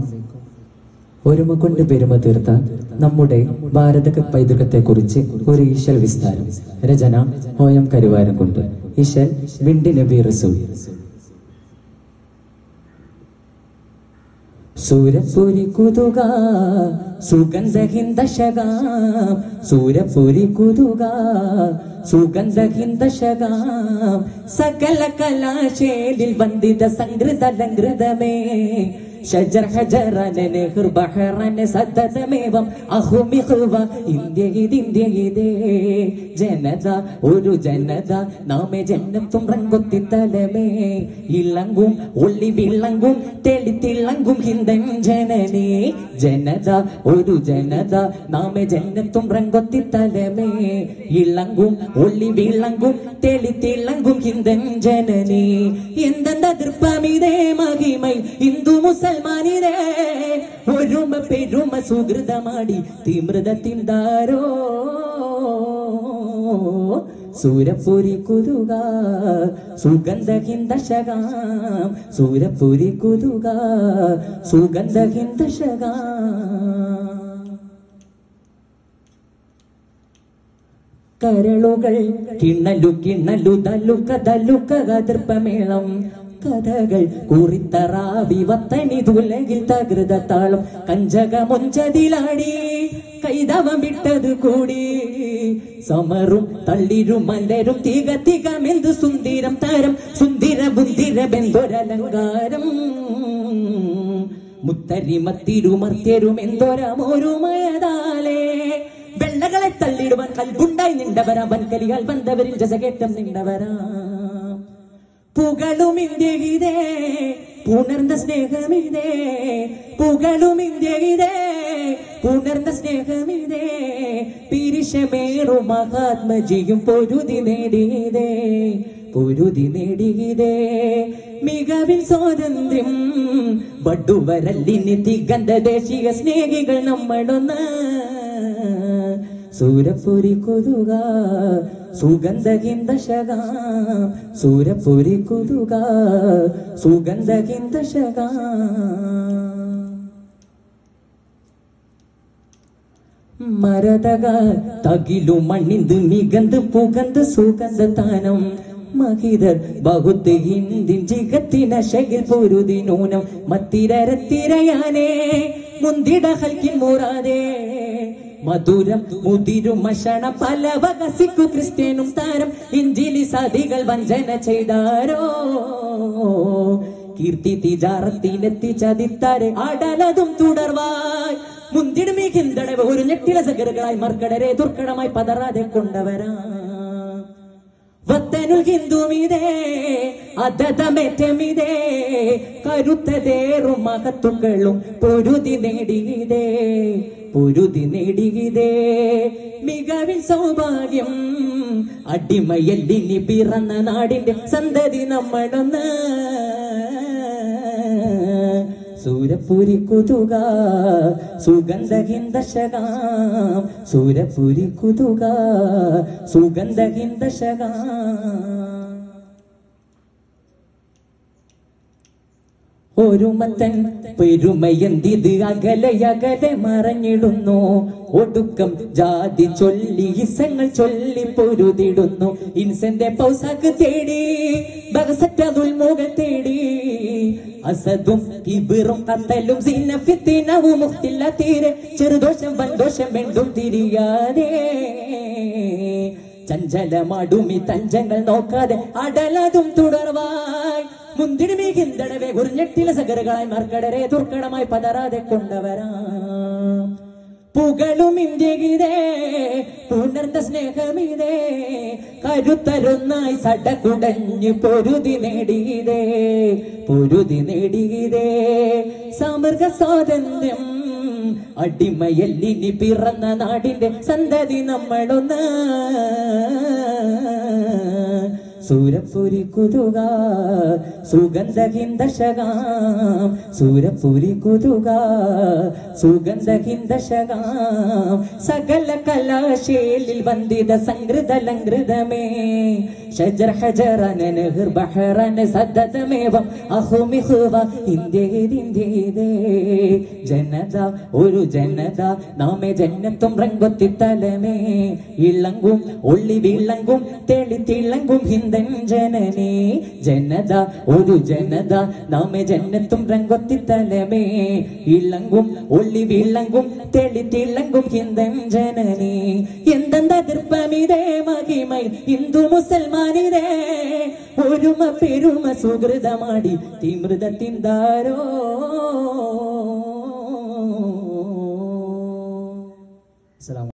ഒരുമ കൊണ്ട് പെരുമ തീർത്ത നമ്മുടെ ഭാരത പൈതൃകത്തെ കുറിച്ച് ഒരു ഈശൽ വിസ്താരം രചന ഒ എം കരുവാരം കൊണ്ട് ഈശൽ വിണ്ടി നബി റസൂൽ സൂരപ്പുരി കുതുക സുഗന്ധഹിന്ദശകാം സൂരപ്പുരി കുതുക സുഗന്ധഹിന്ദശകാം സകല കലാശേലിൽ വന്ദിത സംഗൃതലങ്കൃതമേ ഷജർ ഹജറന നെഹ്ർ ബഹറന സദ്ദതമേവം അഹുമിഹുവ ഇന്ത്യ ഇതിന്ത്യ ഇതേ ജനത ഒരു ജനത നാമെ ജന്നത്തും റങ്കൊത്തി തലമേ ഇളങ്കും ഒള്ളി വിളങ്കും തെളിത്തിളങ്കും ഹിന്ദൻ ജനനേ ജനത ഒരു ജനത നാമെ ജന്നത്തും റങ്കൊത്തി തലമേ ഇളങ്കും ഒള്ളി വിളങ്കും തെളിത്തിളങ്കും ഹിന്ദൻ ജനനേ എന്തെന്ത ദൃപ്പമിതേ മഹിമൈ ഹിന്ദു മുസൽമാനിതേ ഒരുമ പെരുമ സുഹൃതമാടി തിമൃതത്തിന്താരോ സൂരപ്പുരി കുതുക സുഗന്ധഹിന്ദശകാം സൂരപ്പുരി കുതുക സുഗന്ധഹിന്ദശകാം കരളുകൾ കിണ്ണലു കിണ്ണലു തല്ലുക്ക തല്ലുക്ക കതിർപ്പമേളം കഥകൾ കുറിത്തറാവി വത്തനി തുലകിൽ തകൃത താളം കഞ്ചകമൊഞ്ചതിലാടി കൈതവം വിട്ടത് കൂടി സമറും തള്ളിരും മലരും തിക തികമെന്ത് സുന്ദരം താരം സുന്ദര ബുന്ദിര ബെന്തൊരലങ്കാരം മുത്തരിമത്തിരുമർത്യരും എന്തോരമോരുമയതാലേ വെള്ളകളെ തള്ളിടുവാൻ കൽബുണ്ടായി നിണ്ടവരാ വൻകലികൾ വന്നവരിൽ ജസകേറ്റം നിണ്ടവരാ പുകളും ഇന്ത്യയിതേ പുണർന്ന സ്നേഹമിതേ പുകളും ഇന്ത്യയിതേ പുണർന്ന സ്നേഹമിതേ പിരിശമേറു മഹാത്മജിയും പൊരുതി നേടിയതേ പൊരുതി നേടിയതേ മികവിൽ സ്വാതന്ത്ര്യം വടുവരല്ലിന് തികന്ത ദേശീയ സ്നേഹികൾ നമ്മളൊന്ന് സൂരപ്പുരി കൊതുക സുഗന്ധഹിന്ദശകാം സൂരപ്പുരി കൊതുക സുഗന്ധഹിന്ദശകാം മരതക തകിലു മണ്ണിന്ത് മികന്ത് പുകന്ത് സുഗന്ധ താനം മഹിതർ ബഹുത്ത് ഹിന്ദിൻ ജിഗത്തിന ശകിൽ പൊരുതി നൂനം മത്തിരരത്തിരയാനേ മുന്തിട ഹൽക്കിൻ മൂറാതേ മധുരം മുതിരും മഷണ പല വകസിക്കു ക്രിസ്ത്യനും താരം ഇഞ്ചിലി സതികൾ വഞ്ചന ചെയ്താരോ കീർത്തി തിജാറത്തിലെത്തി ചതിത്താരെ അടലതും തുടർവായി മുന്തിടുമീ ഹിന്ദടവ് ഒരു ഞെട്ടില സകറുകളായി മർക്കടരെ ദുർഘടമായി പതറാതെ കൊണ്ടവരാ വത്തനുൽ ഹിന്ദുമിതേ അതതമേറ്റമിതേ കരുത്തതേറും മഹത്തുക്കളും പൊരുതി നേടിയതേ പൊരുതി നേടിയതേ മികവിൻ സൗഭാഗ്യം അടിമയല്ലിനി പിറന്ന നാടിന്റെ സന്തതി നമ്മളൊന്ന് സൂരപ്പുരി കുതുക സുഗന്ധഹിന്ദശകാം സൂരപ്പുരി കുതുക സുഗന്ധഹിന്ദശകാം ഒരുമത്തൻ പെരുമയന്തിത് അകലെ അകലെ മറഞ്ഞിടുന്നു ഒടുക്കം ജാതി ചൊല്ലി ഇസങ്ങൾ ചൊല്ലി പൊരുതിടുന്നു ഇൻസന്റെ പൗസാക്ക് തേടി ബഹസറ്റുൽമുകൾ തേടി അസദും കിബിറും കത്തലും സിനഫിത്തിനവും മുക്തില്ല തീരെ ചെറുദോഷം വൻദോഷം വേണ്ടും തിരിയാതെ ചഞ്ചലമാടുമി തഞ്ചങ്ങൾ നോക്കാതെ അടലതും തുടർവായി മുന്തിടുമി ഹിന്ദടവെ ഒരു ഞെട്ടില സകറുകളായി മർക്കടരെ ദുർഘടമായി പതറാതെ കൊണ്ടവരാ പുകളും ഇന്ത്യയിതേ പുണർന്ന സ്നേഹമിതേ കരുത്തരുന്നായി സടകുടഞ്ഞ് പൊരുതി നേടിയതേ പൊരുതി നേടിയതേ സമൃഗ സ്വാതന്ത്ര്യം അടിമയല്ലിനി പിറന്ന നാടിന്റെ സന്തതി നമ്മളൊന്ന് സൂരപ്പുരി കുതുക സുഗന്ധഹിന്ദശകാം സൂരപ്പുരി കുതുക സുഗന്ധഹിന്ദശകാം സകല കലാശേലിൽ വന്ദിത സംഗൃത ലങ്കൃതമേ ഷജർ ഹജറന നെഹ്ർ ബഹറന സദ്ദതമേവം അഹുമിഹുവ ഇന്ത്യേതിന്ത്യേതേ ജനത ഒരു ജനത നാമെ ജന്നത്തും റങ്കൊത്തി തലമേ ഇളങ്കും ഒള്ളി വിളങ്കും തെളി തിളങ്കും ഹിന്ദൻ ജനനേ ജനത ഒരു ജനത നാമെ ജന്നത്തും റങ്കൊത്തി തലമേ ഇളങ്കും ഒള്ളി വിളങ്കും തെളി തിളങ്കും ഹിന്ദൻ ജനനേ എന്തെന്താ ഗർഭമിതേ മഹിമൈ ഹിന്ദു മുസൽമാനിതേ ഒരുമ പെരുമ സുഹൃതമാടി തിമൃതത്തിന്താരോ അസ്സലാമു